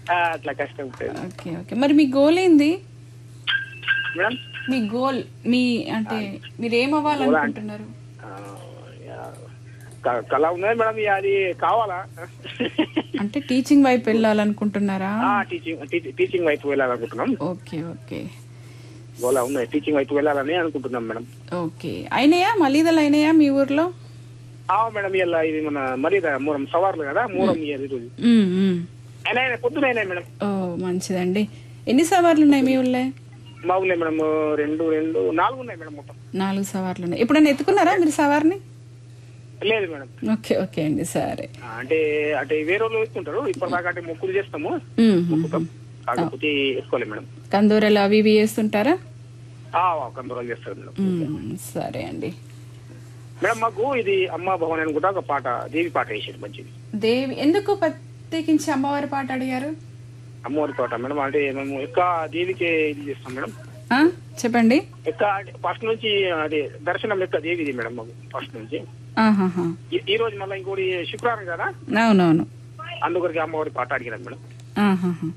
ఆ, అట్లా కష్టం ఉంటుంది ఓకే ఓకే మరి మీ గోల్ ఏంది మేడం మీ గోల్ మీ అంటే మీరు ఏం అవ్వాలనుకుంటున్నారు ఆ, యా, క- కళ ఉన్నది మేడం ఇక అది కావాలా అంటే టీచింగ్ వైపు వెళ్ళాలనుకుంటున్నారా ఆ, టీచింగ్ టీ- టీచింగ్ వైపు వెళ్ళాలనుకుంటున్నాం ఓకే ఓకే గోలా ఉన్నది టీచింగ్ వైపు వెళ్ళాలని అనుకుంటున్నాం మేడం ఓకే అయినాయా మలీదలు అయినాయా మీ ఊర్లో ఆ మేడం ఇలా ఇది మన మరి మూరం సవార్లు కదా మూరం ఇయ్యాలి ఈరోజు ఉమ్, ఉమ్. అయినా అయినా పొద్దున అయినాయి మేడం ఓ మంచిదండి ఎన్ని సవార్లు ఉన్నాయి మీ ఊళ్ళో మా ఊళ్ళో మేడం రెండు రెండు నాలుగు ఉన్నాయి మేడం మొత్తం నాలుగు సవార్లు ఉన్నాయి ఎప్పుడైనా ఎత్తుకున్నారా మీరు సవార్ని లేదు మేడం ఓకే ఓకే అండి సరే ఆ, అంటే అంటే వేరే వాళ్ళు వేసుకుంటారు ఇప్పటిదాకా అంటే మొక్కులు చేస్తాము ఉమ్, ఉమ్. మొక్కుతాం కాకపోతే వేసుకోలేదు మేడం కందూరలు అవి ఇవి వేస్తుంటారా ఆ కందూరాలు చేస్తారు మేడం ఉమ్, సరే అండి మేడం మాకు ఇది అమ్మ భవన్ అని కూడా ఒక పాట దేవి పాట వేసేది మంచిది దేవి ఎందుకు ప్రత్యేకించి అమ్మవారి పాట అడిగారు అమ్మవారి పాట మేడం అంటే మేము ఎక్కువ దేవికే ఇది చేస్తాం మేడం ఆ, చెప్పండి ఎక్కువ ఫస్ట్ నుంచి అదే దర్శనం ఎక్కువ దేవిది మేడం మాకు ఫస్ట్ నుంచి ఆహాహా. ఈ- ఈ రోజు మళ్ళీ ఇంకోటి శుక్రవారం కదా అవునవును అందుకొరికి అమ్మవారి పాట అడిగినాం మేడం ఆహాహా.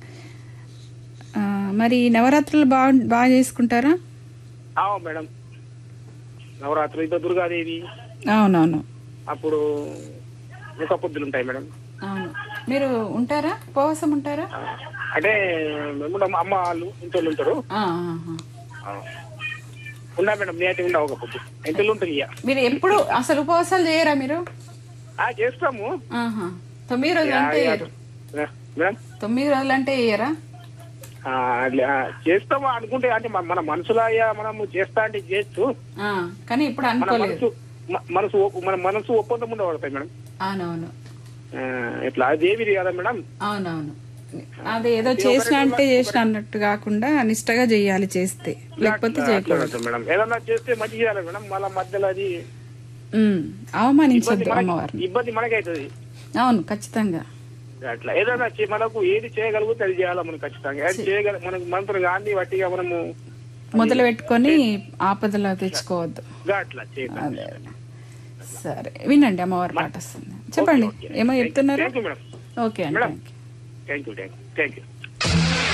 ఆ, మరి నవరాత్రులు బాగా బాగా చేసుకుంటారా ఆ మేడం నవరాత్రులు ఇదో దుర్గాదేవి అవునవును అప్పుడు ముఖ పొద్దులు ఉంటాయి మేడం అవును మీరు ఉంటారా ఉపవాసం ఉంటారా ఆ, అంటే మేము కూడా అమ్మ వాళ్ళు ఇంట్లో ఉంటారు ఆ, ఆహా. ఆ. ఉన్నా మేడం నేటి ఉండా ఒక పొద్దు ఇంట్లో ఉంటుంది ఇక మీరు ఎప్పుడు అసలు ఉపవాసాలు చేయరా మీరు ఆ, చేస్తాము ఆహా. తొమ్మిది రోజులు యా, అంటే యా. ఆ, మేడం తొమ్మిది రోజులు అంటే వేయరా ఆ, అట్లా, ఆ, చేస్తాము అనుకుంటే అంటే మన- మన మనసులో అయ్యా మనము చేస్తా అంటే చేయొచ్చు ఆ, కానీ ఇప్పుడు మన అనుకోలేదు మనసు మ- మనసు ఒప్ప- మన మనసు ఒప్పందం ముందు పడతాయి మేడం అవునవును ఆ, ఇట్లా దేవిది కదా మేడం అవునవును అదే ఏదో చేసిన అంటే చేసిన అన్నట్టు కాకుండా నిష్టగా చెయ్యాలి చేస్తే లేకపోతే అట్లా చేయకూడదు ఉంటుంది మేడం ఏదన్నా చేస్తే మంచి చేయాలి మేడం మళ్ళీ మధ్యలో అది ఉమ్, అవమానించొద్దు అమ్మవారిని ఇబ్బంది మనకి అవుతుంది అవును ఖచ్చితంగా అట్లా ఏదైనా చే- మనకు ఏది చేయగలిగితే అది చేయాలి మనం ఖచ్చితంగా ఏది చేయగల మనకు మంత్రం గాంధీ వట్టిగా మనము మొదలు పెట్టుకొని ఆపదలో తెచ్చుకోవద్దు గా అట్లా చేయాలి అదే సరే వినండి అమ్మవారి పాట వస్తుంది చెప్పండి ఏమో చెప్తున్నారు థ్యాంక్ యూ మేడం ఓకే అండి thank you thank you thank you thank you